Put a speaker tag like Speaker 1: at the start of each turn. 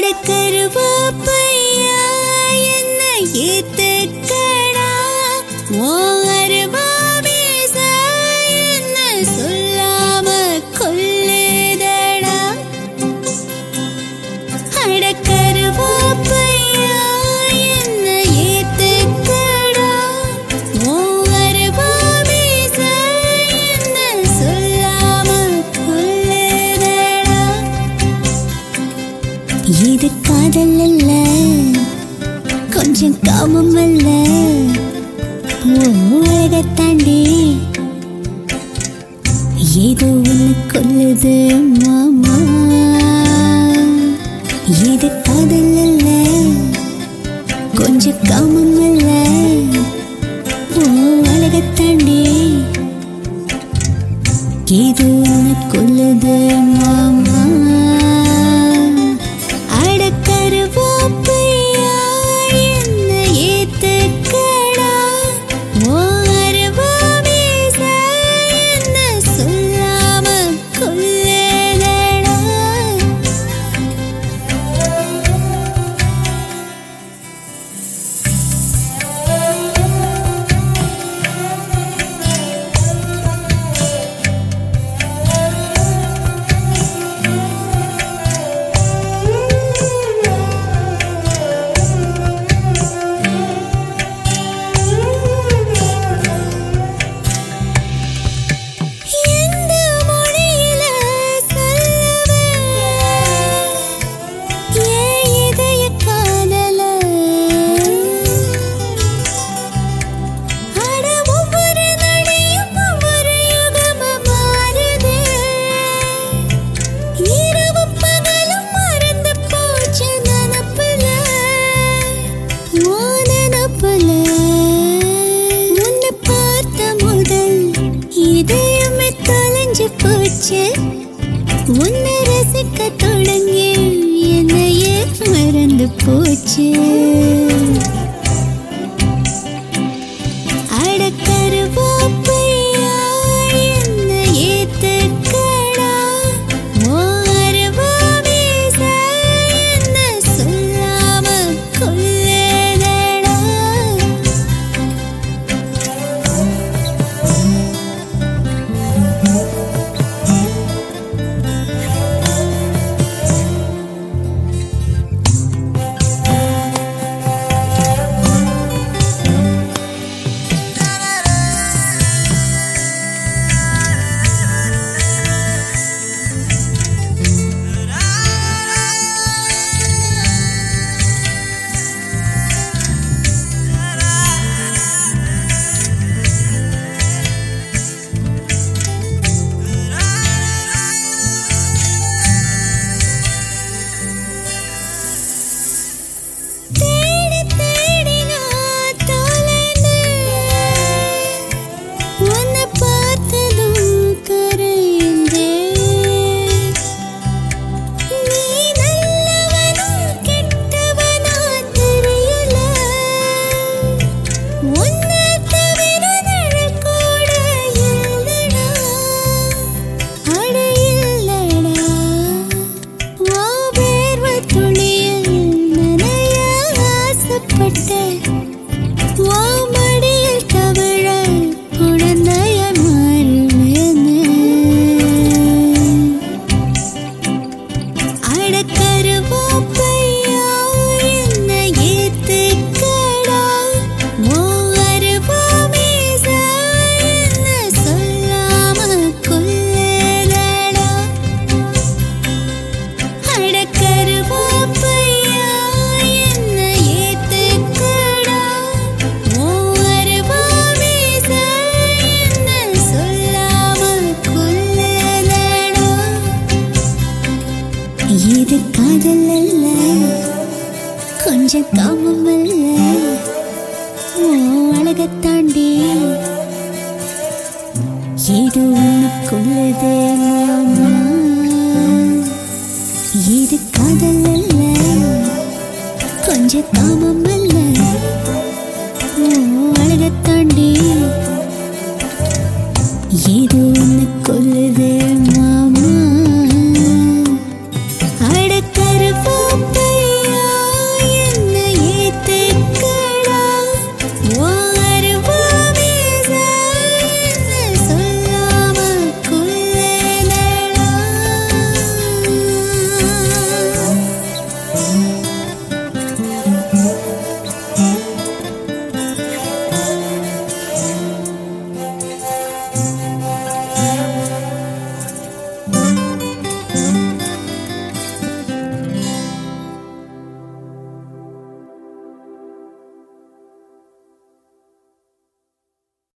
Speaker 1: அடக்கருவாப்பையா என்ன ஏத்துக்கடா ஓ அருவாமேச என்ன சொல்லாம கொல்லுதடா அடக்கருவாப்பையா என்ன ஏத்துக்கடா ஓ அருவாமேச என்ன சொல்லாம கொல்லுதடா இது காதல் அல்ல கொஞ்சம் காமம் அல்ல உலக தாண்டி ஏதோ ஒன்று கொல்லுது மாமா இது காதல் அல்ல கொஞ்சம் காமம் அல்ல உலக தாண்டி ஏதோ ஒன்று கொல்லுது மாமா அடக்கருவாப்பையா என்ன ஏத்துக்கடா ஓ அருவாமேச என்ன சொல்லாம கொல்லுதடா எந்த மொழியில சொல்லுவேன் ஏன் இதய காதல அட ஒவ்வொரு நொடியும் ஒவ்வொரு யுகமா மாறுது இரவும் பகலும் மறந்து போச்சு நினப்புல ஓ நினப்புல உன்னை பார்த்த முதல் இதயமே தொலைஞ்சு போச்சு உன்னை ரசிக்க தொடங்கி என்னையே மறந்து போச்சு அடக்கருவாப்பையா என்ன ஏத்துக்கடா ஓ அருவாமேச என்ன சொல்லாம கொல்லுதடா தேடி தேடி நான் தொலைந்தேன் உன்னை பார்த்ததும் கரைந்தேன் நீ நல்லவனா கெட்டவனா தெரியல உன்னை தவிர நிழல் கூட இல்லடா அட இல்லடா வா வேர்வை துளியில் நனைய ஆசைப்பட்டேன் வா மடியில் தவிழ குழந்தைய மாறுவேனே அடக்கருவாப்பையா என்ன ஏத்துக்கடா ஓ அருவாமேச என்ன சொல்லாம கொல்லுதடா அடக்கருவாப்பையா என்ன ஏத்துக்கடா ஓ அருவாமேச என்ன சொல்லாம கொல்லுதடா இது காதல் அல்ல கொஞ்சம் காமம் அல்ல ஓ அழக தாண்டி ஏதோ உனக்குள்ளது மாமா இது காதல் அல்ல கொஞ்சம் காமம் அல்ல ஓ அழக தாண்டி ஏதோ ஒன்று கொல்லுது